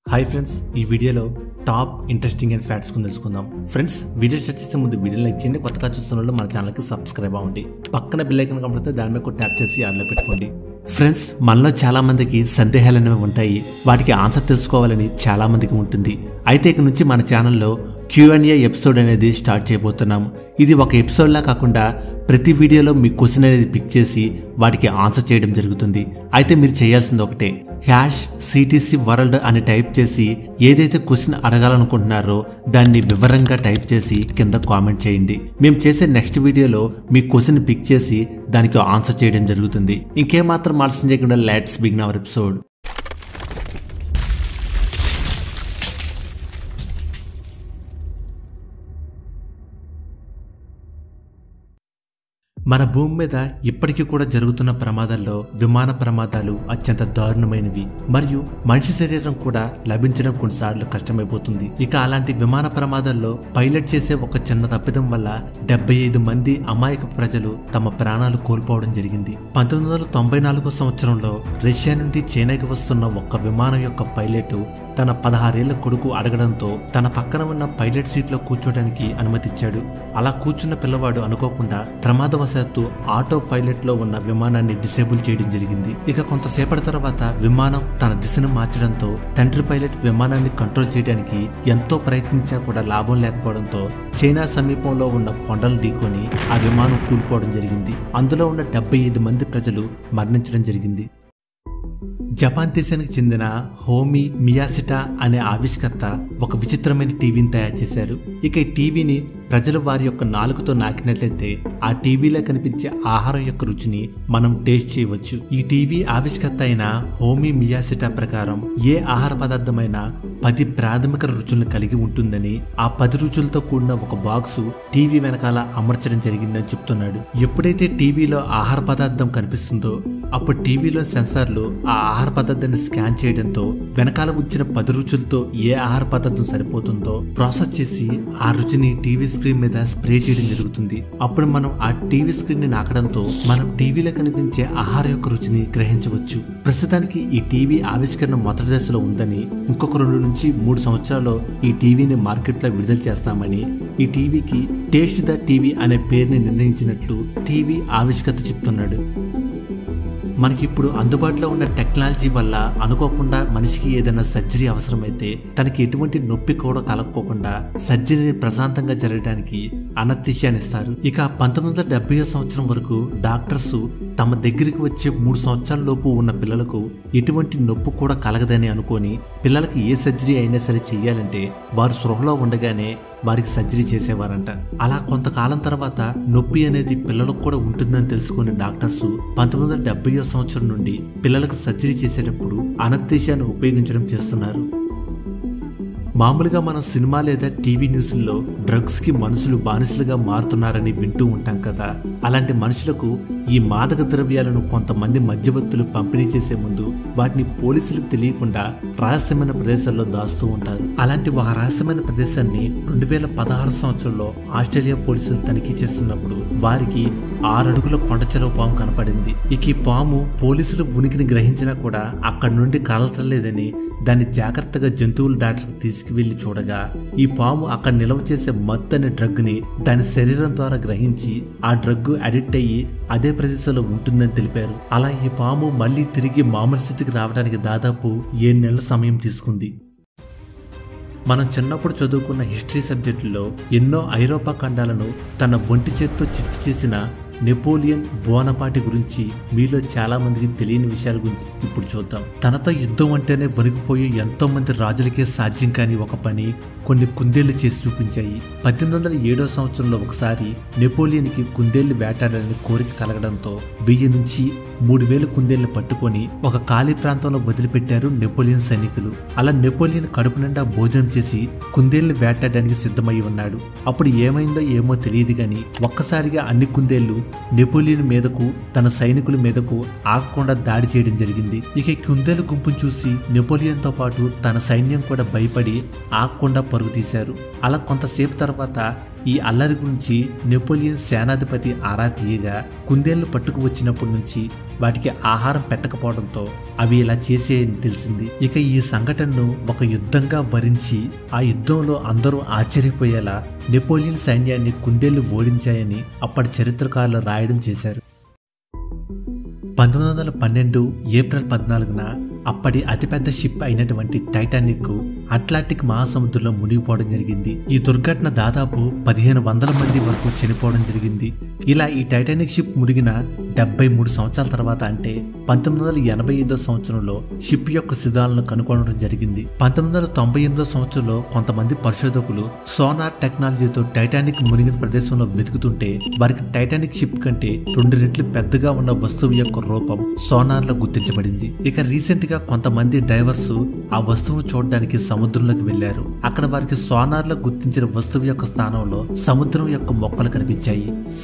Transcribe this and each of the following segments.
hi friends ఈ వీడియోలో top interesting and facts కొని తెలుసుకుందాం ఫ్రెండ్స్ వీడియో స్టార్ట్ చేసే ముందు వీడియో లైక్ చేయండి కొత్తగా చూస్తున్న వాళ్ళు మన ఛానల్కి సబ్స్క్రైబ్ అవ్వండి పక్కన బిల్ ఐకన్ కనబడితే దాని మీద ట్యాప్ చేసి ఆన్లో పెట్టుకోండి ఫ్రెండ్స్ మనలో చాలా మందికి సందేహాలు అనేవి ఉంటాయి వాటికి ఆన్సర్ తెలుసుకోవాలని చాలా మందికి ఉంటుంది అయితే ఇక నుంచి మన ఛానల్లో క్యూఎన్ఏ ఎపిసోడ్ అనేది స్టార్ట్ చేయబోతున్నాం ఇది ఒక ఎపిసోడ్లా కాకుండా ప్రతి వీడియోలో మీ క్వశ్చన్ అనేది పిక్ చేసి వాటికి ఆన్సర్ చేయడం జరుగుతుంది అయితే మీరు చేయాల్సింది ఒకటే హ్యాష్ సిటీసీ వరల్డ్ అని టైప్ చేసి ఏదైతే క్వశ్చన్ అడగాలనుకుంటున్నారో దాన్ని వివరంగా టైప్ చేసి కింద కామెంట్ చేయండి మేము చేసే నెక్స్ట్ వీడియోలో మీ క్వశ్చన్ పిక్ చేసి దానికి ఆన్సర్ చేయడం జరుగుతుంది ఇంకేమాత్రం ఆలస్యం చేయకుండా లెట్స్ బిగిన్ అవర్ ఎపిసోడ్ మన భూమి మీద ఇప్పటికీ కూడా జరుగుతున్న ప్రమాదాల్లో విమాన ప్రమాదాలు అత్యంత దారుణమైనవి మరియు మనిషి శరీరం కూడా లభించడం కొన్నిసార్లు కష్టమైపోతుంది ఇక అలాంటి విమాన ప్రమాదాల్లో పైలట్ చేసే ఒక చిన్న తప్పిదం వల్ల డెబ్బై ఐదు మంది అమాయక ప్రజలు తమ ప్రాణాలు కోల్పోవడం జరిగింది పంతొమ్మిది వందల తొంభై నాలుగో సంవత్సరంలో రష్యా నుండి చైనాకి వస్తున్న ఒక్క విమానం యొక్క పైలట్ తన పదహారేళ్ల కొడుకు అడగడంతో తన పక్కన ఉన్న పైలట్ సీట్లో కూర్చోడానికి అనుమతిచ్చాడు అలా కూర్చున్న పిల్లవాడు అనుకోకుండా ప్రమాదవశాత్తు ఆటో పైలట్ లో ఉన్న విమానాన్ని డిసేబుల్ చేయడం జరిగింది ఇక కొంతసేపటి తర్వాత విమానం తన దిశను మార్చడంతో తండ్రి పైలట్ విమానాన్ని కంట్రోల్ చేయడానికి ఎంతో ప్రయత్నించా కూడా లాభం లేకపోవడంతో చైనా సమీపంలో ఉన్న కొండలు ఢీకొని ఆ విమానం కూలిపోవడం జరిగింది అందులో ఉన్న డెబ్బై ఐదు మంది ప్రజలు మరణించడం జరిగింది జపాన్ దేశానికి చెందిన హోమీ మియాసిటా అనే ఆవిష్కర్త ఒక విచిత్రమైన టీవీని తయారు చేశారు ఇక ఈ టీవీని ప్రజలు వారి యొక్క నాలుగుతో నాకినట్లయితే ఆ టీవీలో కనిపించే ఆహారం యొక్క రుచిని మనం టేస్ట్ చేయవచ్చు ఈ టీవీ ఆవిష్కర్త అయిన హోమీ మియాసిటా ప్రకారం ఏ ఆహార పదార్థమైనా పది ప్రాథమిక రుచులను కలిగి ఉంటుందని ఆ పది రుచులతో కూడిన ఒక బాక్సు టీవీ వెనకాల అమర్చడం జరిగిందని చెప్తున్నాడు ఎప్పుడైతే టీవీలో ఆహార పదార్థం కనిపిస్తుందో అప్పుడు టీవీలో సెన్సార్లు ఆ ఆహార పదార్థాన్ని స్కాన్ చేయడంతో వెనకాల వచ్చిన పది రుచులతో ఏ ఆహార పదార్థం సరిపోతుందో ప్రాసెస్ చేసి ఆ రుచిని టీవీ స్క్రీన్ మీద స్ప్రే చేయడం జరుగుతుంది అప్పుడు మనం ఆ టీవీ స్క్రీన్ ని నాకడంతో మనం టీవీలో కనిపించే ఆహారం యొక్క రుచిని గ్రహించవచ్చు ప్రస్తుతానికి ఈ టీవీ ఆవిష్కరణ మొదటి దశలో ఉందని ఇంకొక రెండు నుంచి మూడు సంవత్సరాల్లో ఈ టీవీని మార్కెట్లో విడుదల చేస్తామని ఈ టీవీకి టేస్ట్ ద టీవీ అనే పేరుని నిర్ణయించినట్లు టీవీ ఆవిష్కర్త చెప్తున్నాడు మనకి ఇప్పుడు అందుబాటులో ఉన్న టెక్నాలజీ వల్ల అనుకోకుండా మనిషికి ఏదైనా సర్జరీ అవసరమైతే తనకి ఎటువంటి నొప్పి కూడా కలక్కోకుండా సర్జరీని ప్రశాంతంగా జరగడానికి అనస్థిషియాని ఇస్తారు ఇక పంతొమ్మిది వందల డెబ్బై సంవత్సరం వరకు డాక్టర్స్ తమ దగ్గరికి వచ్చే మూడు సంవత్సరాల లోపు ఉన్న పిల్లలకు ఎటువంటి నొప్పి కూడా కలగదని అనుకొని పిల్లలకి ఏ సర్జరీ అయినా సరే చేయాలంటే వారు సృహలో ఉండగానే వారికి సర్జరీ చేసేవారంట అలా కొంతకాలం తర్వాత నొప్పి అనేది పిల్లలకు కూడా ఉంటుందని తెలుసుకునే డాక్టర్స్ పంతొమ్మిది వందల డెబ్బై సంవత్సరం నుండి పిల్లలకు సర్జరీ చేసేటప్పుడు అనర్థేశాన్ని ఉపయోగించడం చేస్తున్నారు మామూలుగా మనం సినిమా లేదా టీవీ న్యూస్లో డ్రగ్స్ కి మనుషులు బానిసలుగా మారుతున్నారని వింటూ ఉంటాం కదా అలాంటి మనుషులకు ఈ మాదక ద్రవ్యాలను కొంతమంది మధ్యవర్తులు పంపిణీ చేసే ముందు వాటిని పోలీసులకు తెలియకుండా రహస్యమైన ప్రదేశాల్లో దాస్తూ ఉంటారు అలాంటి ఒక రహస్యమైన ప్రదేశాన్ని రెండు వేల పదహారు సంవత్సరంలో ఆస్ట్రేలియా పోలీసులు తనిఖీ చేస్తున్నప్పుడు వారికి ఆరడుగుల కొండచెలవు పాము కనపడింది ఇక ఈ పాము పోలీసులు ఉనికిని గ్రహించినా కూడా అక్కడి నుండి కదలటలేదని దాన్ని జాగ్రత్తగా జంతువుల డాక్టర్కి తీసుకువెళ్లి చూడగా ఈ పాము అక్కడ నిల్వ చేసే మత్తు అనే డ్రగ్ ని దాని శరీరం ద్వారా గ్రహించి ఆ డ్రగ్ అడిక్ట్ అయ్యి అదే ప్రదేశంలో ఉంటుందని తెలిపారు అలా ఈ పాము మళ్ళీ తిరిగి మామూలు స్థితికి రావడానికి దాదాపు ఏడు నెలల సమయం తీసుకుంది మనం చిన్నప్పుడు చదువుకున్న హిస్టరీ సబ్జెక్టులో ఎన్నో ఐరోపా ఖండాలను తన ఒంటి చేత్తో చిత్తు చేసిన నెపోలియన్ బోనపాటి గురించి మీలో చాలా మందికి తెలియని విషయాల గురించి ఇప్పుడు చూద్దాం తనతో యుద్ధం అంటేనే వణికిపోయి ఎంతో మంది రాజులకే సాధ్యం కాని ఒక పని కొన్ని కుందేళ్లు చేసి చూపించాయి పద్దెనిమిది వందల ఏడో సంవత్సరంలో ఒకసారి నెపోలియన్కి కుందేళ్లు వేటాడాలని కోరిక కలగడంతో వెయ్యి నుంచి మూడు వేల కుందేళ్లు పట్టుకొని ఒక ఖాళీ ప్రాంతంలో వదిలిపెట్టారు నెపోలియన్ సైనికులు అలా నెపోలియన్ కడుపు నిండా భోజనం చేసి కుందేళ్లు వేటాడడానికి సిద్ధమై ఉన్నాడు అప్పుడు ఏమైందో ఏమో తెలియదు గాని ఒక్కసారిగా అన్ని కుందేళ్లు నెపోలియన్ మీదకు తన సైనికుల మీదకు ఆగకుండా దాడి చేయడం జరిగింది ఇక ఈ కుందేలు గుంపును చూసి నెపోలియన్ తో పాటు తన సైన్యం కూడా భయపడి ఆగకుండా పరుగు తీశారు అలా కొంతసేపు తర్వాత ఈ అల్లరి గురించి నెపోలియన్ సేనాధిపతి ఆరా తీయగా కుందేళ్లు పట్టుకు వచ్చినప్పటి నుంచి వాటికి ఆహారం పెట్టకపోవడంతో అవి ఇలా చేసేయని తెలిసింది ఇక ఈ సంఘటనను ఒక యుద్ధంగా వరించి ఆ యుద్ధంలో అందరూ ఆశ్చర్యపోయేలా నెపోలియన్ సైన్యాన్ని కుందేళ్లు ఓడించాయని అప్పటి చరిత్రకారులు రాయడం చేశారు పంతొమ్మిది వందల పన్నెండు ఏప్రిల్ పద్నాలుగున అప్పటి అతిపెద్ద షిప్ అయినటువంటి టైటానిక్ అట్లాంటిక్ మహాసముద్రంలో మునిగిపోవడం జరిగింది ఈ దుర్ఘటన దాదాపు పదిహేను వందల మంది వరకు చనిపోవడం జరిగింది ఇలా ఈ టైటానిక్ షిప్ మునిగిన డెబ్బై మూడు సంవత్సరాల తర్వాత అంటే పంతొమ్మిది వందల ఎనభై ఐదో సంవత్సరంలో షిప్ యొక్క శిథాలను కనుగొనడం జరిగింది పంతొమ్మిది వందల తొంభై ఎనిమిదో సంవత్సరంలో కొంతమంది పరిశోధకులు సోనార్ టెక్నాలజీతో టైటానిక్ మునిగిన ప్రదేశంలో వెతుకుతుంటే వారికి టైటానిక్ షిప్ కంటే రెండు రెట్లు పెద్దగా ఉన్న వస్తువు యొక్క రూపం సోనార్లో గుర్తించబడింది ఇక రీసెంట్ గా కొంతమంది డైవర్స్ ఆ వస్తువును చూడడానికి సముద్రంలోకి వెళ్లారు అక్కడ వారికి సోనార్లో గుర్తించిన వస్తువు యొక్క స్థానంలో సముద్రం యొక్క మొక్కలు కనిపించాయి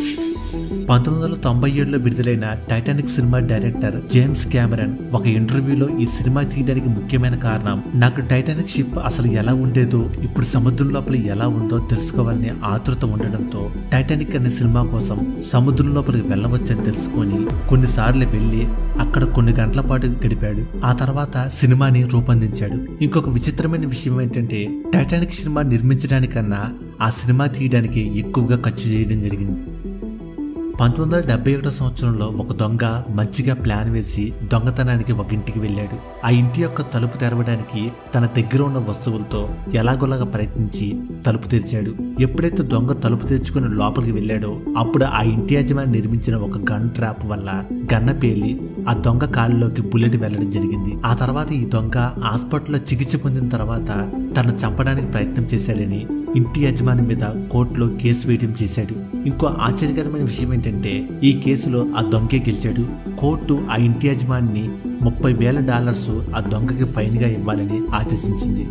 పంతొమ్మిది వందల తొంభై ఏడులో విడుదలైన Titanic cinema director James Cameron ఒక ఇంటర్వ్యూలో ఈ సినిమా తీయడానికి ముఖ్యమైన కారణం నాకు టైటానిక్ షిప్ అసలు ఎలా ఉండేదో ఇప్పుడు సముద్రం లోపల ఎలా ఉందో తెలుసుకోవాలనే ఆతృత ఉండడంతో టైటానిక్ అనే సినిమా కోసం సముద్రం లోపలికి వెళ్ళవచ్చని తెలుసుకొని కొన్నిసార్లు వెళ్ళి అక్కడ కొన్ని గంటల పాటు గడిపాడు ఆ తర్వాత సినిమాని రూపొందించాడు ఇంకొక విచిత్రమైన విషయం ఏంటంటే టైటానిక్ సినిమా నిర్మించడానికన్నా ఆ సినిమా తీయడానికి ఎక్కువగా ఖర్చు చేయడం జరిగింది పంతొమ్మిది వందల డెబ్బై ఒకటో సంవత్సరంలో ఒక దొంగ మంచిగా ప్లాన్ వేసి దొంగతనానికి ఒక ఇంటికి వెళ్ళాడు ఆ ఇంటి యొక్క తలుపు తెరవడానికి తన దగ్గర ఉన్న వస్తువులతో ఎలాగోలాగా ప్రయత్నించి తలుపు తెరిచాడు ఎప్పుడైతే దొంగ తలుపు తెరుచుకుని లోపలికి వెళ్ళాడో అప్పుడు ఆ ఇంటి యజమాని నిర్మించిన ఒక గన్ ట్రాప్ వల్ల గన్న పేలి ఆ దొంగ కాలులోకి బుల్లెట్ వెళ్ళడం జరిగింది ఆ తర్వాత ఈ దొంగ హాస్పిటల్లో చికిత్స పొందిన తర్వాత తను చంపడానికి ప్రయత్నం చేశాడని ఇంటి యజమాని మీద కోర్టులో కేసు వేయడం చేశాడు ఇంకో ఆశ్చర్యకరమైన విషయం ఏంటంటే ఈ కేసులో ఆ దొంగే గెలిచాడు కోర్టు ఆ ఇంటి యజమానిని ముప్పై వేల డాలర్స్ ఆ దొంగకి ఫైన్గా ఇవ్వాలని ఆదేశించింది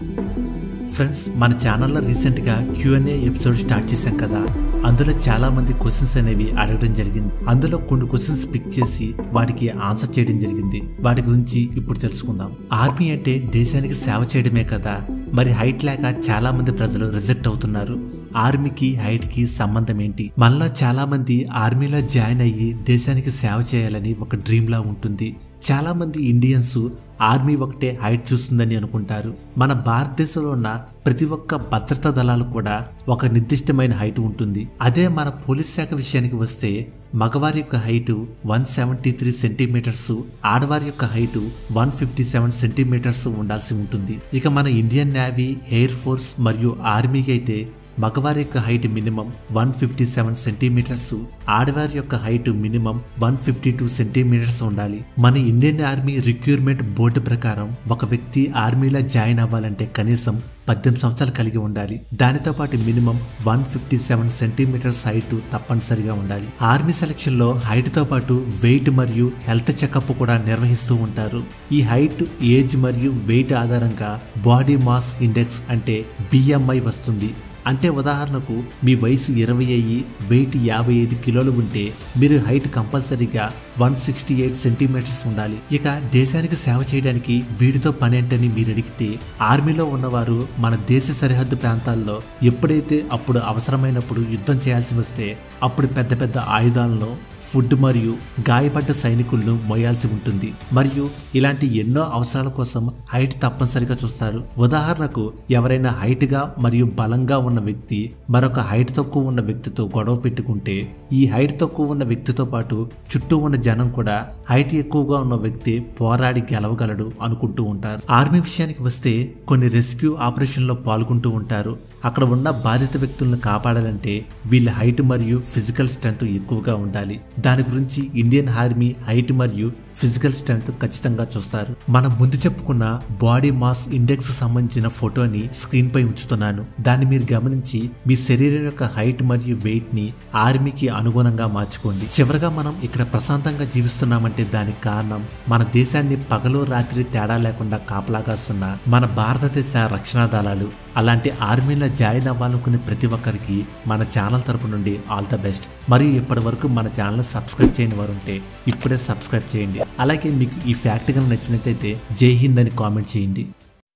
ఫ్రెండ్స్ మన ఛానల్లో రీసెంట్గా క్యూఎన్ఏ ఎపిసోడ్ స్టార్ట్ చేశాం కదా అందులో చాలా మంది క్వశ్చన్స్ అనేవి అడగడం జరిగింది అందులో కొన్ని క్వశ్చన్స్ పిక్ చేసి వాటికి ఆన్సర్ చేయడం జరిగింది వాటి గురించి ఇప్పుడు తెలుసుకుందాం ఆర్మీ అంటే దేశానికి సేవ చేయడమే కదా మరి హైట్ లేక చాలా మంది ప్రజలు రిజెక్ట్ అవుతున్నారు ఆర్మీకి హైట్ కి సంబంధం ఏంటి మనలో చాలా మంది ఆర్మీలో జాయిన్ అయ్యి దేశానికి సేవ చేయాలని ఒక డ్రీమ్ లా ఉంటుంది చాలా మంది ఇండియన్స్ ఆర్మీ ఒకటే హైట్ చూస్తుందని అనుకుంటారు మన భారతదేశంలో ఉన్న ప్రతి ఒక్క భద్రతా దళాలు కూడా ఒక నిర్దిష్టమైన హైట్ ఉంటుంది అదే మన పోలీస్ శాఖ విషయానికి వస్తే మగవారి యొక్క height one seventy three centimetres ఆడవారి యొక్క height one fifty seven centimetres ఉండాల్సి ఉంటుంది ఇక మన ఇండియన్ నేవీ ఎయిర్ ఫోర్స్ మరియు ఆర్మీకి అయితే మగవారి యొక్క height minimum one fifty seven centimetres ఆడవారి యొక్క height minimum one fifty two centimetres ఉండాలి మన ఇండియన్ ఆర్మీ రిక్రూట్మెంట్ బోర్డు ప్రకారం ఒక వ్యక్తి ఆర్మీలో జాయిన్ అవ్వాలంటే కనీసం పద్దెనిమిది సంవత్సరాలు కలిగి ఉండాలి దానితో పాటు minimum one fifty seven centimetres height తప్పనిసరిగా ఉండాలి ఆర్మీ సెలక్షన్ లో హైట్ తో పాటు వెయిట్ మరియు హెల్త్ చెకప్ కూడా నిర్వహిస్తూ ఉంటారు ఈ హైట్ ఏజ్ మరియు వెయిట్ ఆధారంగా బాడీ మాస్ ఇండెక్స్ అంటే బిఎంఐ వస్తుంది అంటే ఉదాహరణకు మీ వయసు ఇరవై అయ్యి వెయిట్ యాభై ఐదు కిలోలు ఉంటే మీరు హైట్ కంపల్సరీగా వన్ సిక్స్టీ ఎయిట్ సెంటీమీటర్స్ ఉండాలి ఇక దేశానికి సేవ చేయడానికి వీటితో పని ఏంటని మీరు అడిగితే ఆర్మీలో ఉన్నవారు మన దేశ సరిహద్దు ప్రాంతాల్లో ఎప్పుడైతే అప్పుడు అవసరమైనప్పుడు యుద్ధం చేయాల్సి వస్తే అప్పుడు పెద్ద పెద్ద ఆయుధాలను ఫుడ్ మరియు గాయపడ్డ సైనికులను మోయాల్సి ఉంటుంది మరియు ఇలాంటి ఎన్నో అవసరాల కోసం హైట్ తప్పనిసరిగా చూస్తారు ఉదాహరణకు ఎవరైనా హైట్ గా మరియు బలంగా ఉన్న వ్యక్తి మరొక హైట్ తక్కువ ఉన్న వ్యక్తితో గొడవ పెట్టుకుంటే ఈ హైట్ తక్కువ ఉన్న వ్యక్తితో పాటు చుట్టూ ఉన్న జనం కూడా హైట్ ఎక్కువగా ఉన్న వ్యక్తి పోరాడి గెలవగలడు అనుకుంటూ ఉంటారు ఆర్మీ విషయానికి వస్తే కొన్ని రెస్క్యూ ఆపరేషన్లో పాల్గొంటూ ఉంటారు అక్కడ ఉన్న బాధిత వ్యక్తులను కాపాడాలంటే వీళ్ళ హైట్ మరియు ఫిజికల్ స్ట్రెంత్ ఎక్కువగా ఉండాలి దాని గురించి ఇండియన్ ఆర్మీ హైట్ మరియు ఫిజికల్ స్ట్రెంత్ ఖచ్చితంగా చూస్తారు మనం ముందు చెప్పుకున్న బాడీ మాస్ ఇండెక్స్ సంబంధించిన ఫోటోని స్క్రీన్ పై ఉంచుతున్నాను దాన్ని మీరు గమనించి మీ శరీరం యొక్క హైట్ మరియు వెయిట్ ని ఆర్మీకి అనుగుణంగా మార్చుకోండి చివరగా మనం ఇక్కడ ప్రశాంతంగా జీవిస్తున్నామంటే దానికి కారణం మన దేశాన్ని పగలు రాత్రి తేడా లేకుండా కాపలాగాస్తున్న మన భారతదేశ రక్షణ దళాలు అలాంటి ఆర్మీలో జాయిన్ అవ్వాలనుకునే ప్రతి ఒక్కరికి మన ఛానల్ తరపు నుండి ఆల్ ద బెస్ట్ మరియు ఇప్పటి వరకు మన ఛానల్ సబ్స్క్రైబ్ చేయని వారు ఉంటే ఇప్పుడే సబ్స్క్రైబ్ చేయండి అలాగే మీకు ఈ ఫ్యాక్ట్ కనుక నచ్చినట్టయితే జై హింద్ అని కామెంట్ చేయండి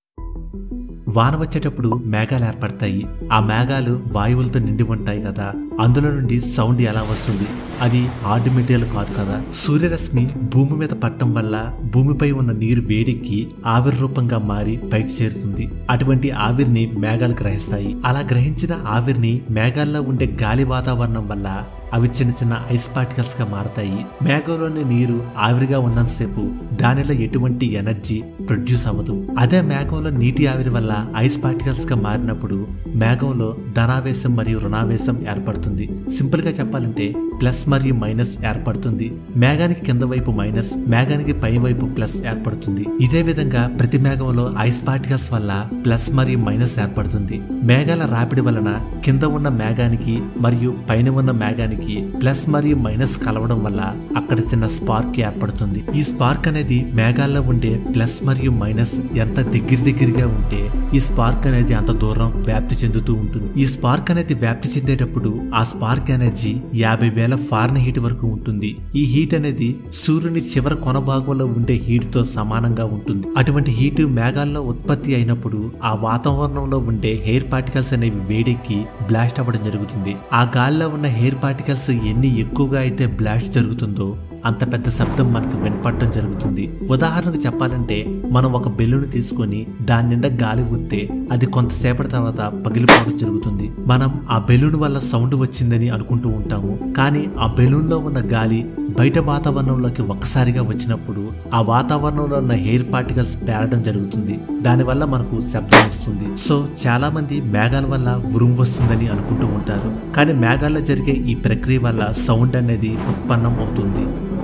వాన వచ్చేటప్పుడు మేఘాలు ఏర్పడతాయి ఆ మేఘాలు వాయువులతో నిండి ఉంటాయి కదా అందులో నుండి సౌండ్ ఎలా వస్తుంది అది హార్డ్ మెటీరియల్ కాదు కదా సూర్యరశ్మి భూమి మీద పట్టడం వల్ల భూమిపై ఉన్న నీరు వేడెక్కి ఆవిరి రూపంగా మారి పైకి చేరుతుంది అటువంటి ఆవిరిని మేఘాలు గ్రహిస్తాయి అలా గ్రహించిన ఆవిరిని మేఘాల్లో ఉండే గాలి వాతావరణం వల్ల అవి చిన్న చిన్న ఐస్ పార్టికల్స్ గా మారతాయి మేఘంలోని నీరు ఆవిరిగా ఉన్నంతసేపు దానిలో ఎటువంటి ఎనర్జీ ప్రొడ్యూస్ అవ్వదు అదే మేఘంలో నీటి ఆవిరి వల్ల ఐస్ పార్టికల్స్ గా మారినప్పుడు మేఘంలో ధనావేశం మరియు రుణావేశం ఏర్పడుతుంది సింపుల్ గా చెప్పాలంటే ప్లస్ మరియు మైనస్ ఏర్పడుతుంది మేఘానికి కింద వైపు మైనస్ మేఘానికి పై వైపు ప్లస్ ఏర్పడుతుంది ఇదే విధంగా ప్రతి మేఘంలో ఐస్ పార్టికల్స్ వల్ల ప్లస్ మరియు మైనస్ ఏర్పడుతుంది మేఘాల రాపిడి వలన కింద ఉన్న మేఘానికి మరియు పైన ఉన్న మేఘానికి ప్లస్ మరియు మైనస్ కలవడం వల్ల అక్కడ చిన్న స్పార్క్ ఏర్పడుతుంది ఈ స్పార్క్ అనేది మేఘాల్లో ఉండే ప్లస్ మరియు మైనస్ ఎంత దగ్గర దగ్గరగా ఉంటే ఈ స్పార్క్ అనేది అంత దూరం వ్యాప్తి చెందుతూ ఉంటుంది ఈ స్పార్క్ అనేది వ్యాప్తి చెందేటప్పుడు ఆ స్పార్క్ ఎనర్జీ యాభై వేల ఫారెన్ హీట్ వరకు ఉంటుంది ఈ హీట్ అనేది సూర్యుని చివరి కొన భాగంలో ఉండే హీట్ తో సమానంగా ఉంటుంది అటువంటి హీట్ మేఘాల్లో ఉత్పత్తి అయినప్పుడు ఆ వాతావరణంలో ఉండే హెయిర్ పార్టికల్స్ అనేవి వేడెక్కి బ్లాస్ట్ అవ్వడం జరుగుతుంది ఆ గాలిలో ఉన్న హెయిర్ పార్టికల్స్ ఎన్ని ఎక్కువగా అయితే బ్లాస్ట్ జరుగుతుందో అంత పెద్ద శబ్దం మనకు వినపడటం జరుగుతుంది ఉదాహరణకు చెప్పాలంటే మనం ఒక బెలూన్ తీసుకొని దాని నిండా గాలి ఊస్తే అది కొంతసేపటి తర్వాత పగిలిపోవడం జరుగుతుంది మనం ఆ బెలూన్ వల్ల సౌండ్ వచ్చిందని అనుకుంటూ ఉంటాము కానీ ఆ బెలూన్ లో ఉన్న గాలి బయట వాతావరణంలోకి ఒక్కసారిగా వచ్చినప్పుడు ఆ వాతావరణంలో ఉన్న హెయిర్ పార్టికల్స్ పేరడం జరుగుతుంది దానివల్ల మనకు శబ్దం వస్తుంది సో చాలా మంది మేఘాల వల్ల ఉరుము వస్తుందని అనుకుంటూ ఉంటారు కానీ మేఘాల్లో జరిగే ఈ ప్రక్రియ వల్ల సౌండ్ అనేది ఉత్పన్నం అవుతుంది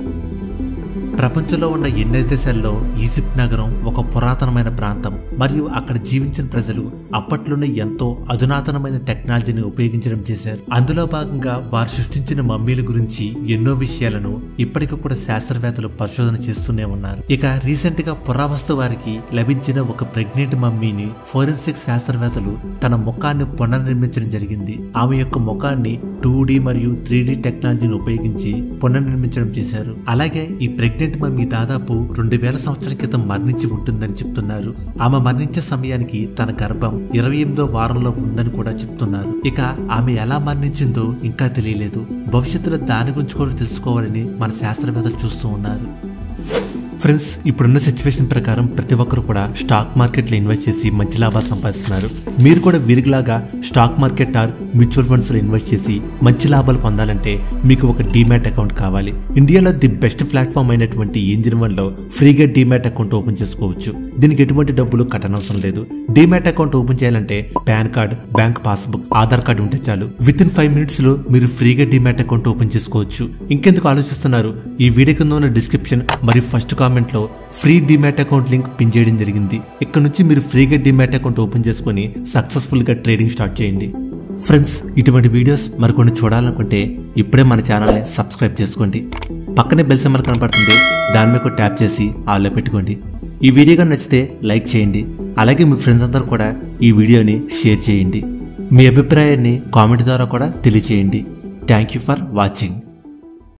ప్రపంచంలో ఉన్న ఎన్నో దేశాల్లో ఈజిప్ట్ నగరం ఒక పురాతనమైన ప్రాంతం మరియు అక్కడ జీవించిన ప్రజలు అప్పట్లోనే ఎంతో అధునాతనమైన టెక్నాలజీని ఉపయోగించడం చేశారు అందులో భాగంగా వారు సృష్టించిన మమ్మీల గురించి ఎన్నో విషయాలను ఇప్పటికీ కూడా శాస్త్రవేత్తలు పరిశోధన చేస్తూనే ఉన్నారు ఇక రీసెంట్ గా పురావస్తు వారికి లభించిన ఒక ప్రెగ్నెంట్ మమ్మీని ఫోరెన్సిక్ శాస్త్రవేత్తలు తన ముఖాన్ని పునర్నిర్మించడం జరిగింది ఆమె యొక్క ముఖాన్ని టూ మరియు త్రీ టెక్నాలజీని ఉపయోగించి పునర్నిర్మించడం చేశారు అలాగే ఈ ప్రెగ్నెంట్ మమ్మీ దాదాపు రెండు వేల సంవత్సరాల క్రితం మరణించి ఉంటుందని చెప్తున్నారు ఆమె మరణించే సమయానికి తన గర్భం ఇరవై ఎనిమిదో వారంలో ఉందని కూడా చెప్తున్నారు ఇక ఆమె ఎలా మరణించిందో ఇంకా తెలియలేదు భవిష్యత్తులో దాని గురించి కూడా తెలుసుకోవాలని మన శాస్త్రవేత్తలు చూస్తూ ఉన్నారు ఫ్రెండ్స్ ఇప్పుడున్న సిచ్యువేషన్ ప్రకారం ప్రతి ఒక్కరు కూడా స్టాక్ మార్కెట్లో ఇన్వెస్ట్ చేసి మంచి లాభాలు సంపాదిస్తున్నారు మీరు కూడా వీరిలాగా స్టాక్ మార్కెట్ ఆర్ మ్యూచువల్ ఫండ్స్లో ఇన్వెస్ట్ చేసి మంచి లాభాలు పొందాలంటే మీకు ఒక డీమ్యాట్ అకౌంట్ కావాలి ఇండియాలో ది బెస్ట్ ప్లాట్ఫామ్ అయినటువంటి ఇంజిన్ వన్లో ఫ్రీగా డీమ్యాట్ అకౌంట్ ఓపెన్ చేసుకోవచ్చు దీనికి ఎటువంటి డబ్బులు కట్టనవసరం లేదు డీమ్యాట్ అకౌంట్ ఓపెన్ చేయాలంటే PAN card bank passbook Aadhaar card ఉంటే చాలు విత్ ఇన్ ఫైవ్ మినిట్స్ లో మీరు ఫ్రీగా డీమ్యాట్ అకౌంట్ ఓపెన్ చేసుకోవచ్చు ఇంకెందుకు ఆలోచిస్తున్నారు ఈ వీడియో కింద ఉన్న డిస్క్రిప్షన్ మరియు ఫస్ట్ కామెంట్ లో free demat account link pin చేయడం జరిగింది ఇక్కడ నుంచి మీరు ఫ్రీగా డిమాట్ అకౌంట్ ఓపెన్ చేసుకొని సక్సెస్ఫుల్ గా ట్రేడింగ్ స్టార్ట్ చేయండి ఫ్రెండ్స్ ఇటువంటి వీడియోస్ మరికొన్ని చూడాలనుకుంటే ఇప్పుడే మన ఛానల్ని సబ్స్క్రైబ్ చేసుకోండి పక్కనే బెల్ సింబల్ కనపడుతుంది దాని మీద ట్యాప్ చేసి ఆల్లో పెట్టుకోండి ఈ వీడియో కానీ నచ్చితే లైక్ చేయండి అలాగే మీ ఫ్రెండ్స్ అందరూ కూడా ఈ వీడియోని షేర్ చేయండి మీ అభిప్రాయాన్ని కామెంట్ ద్వారా కూడా తెలియచేయండి థ్యాంక్ యూ ఫర్ వాచింగ్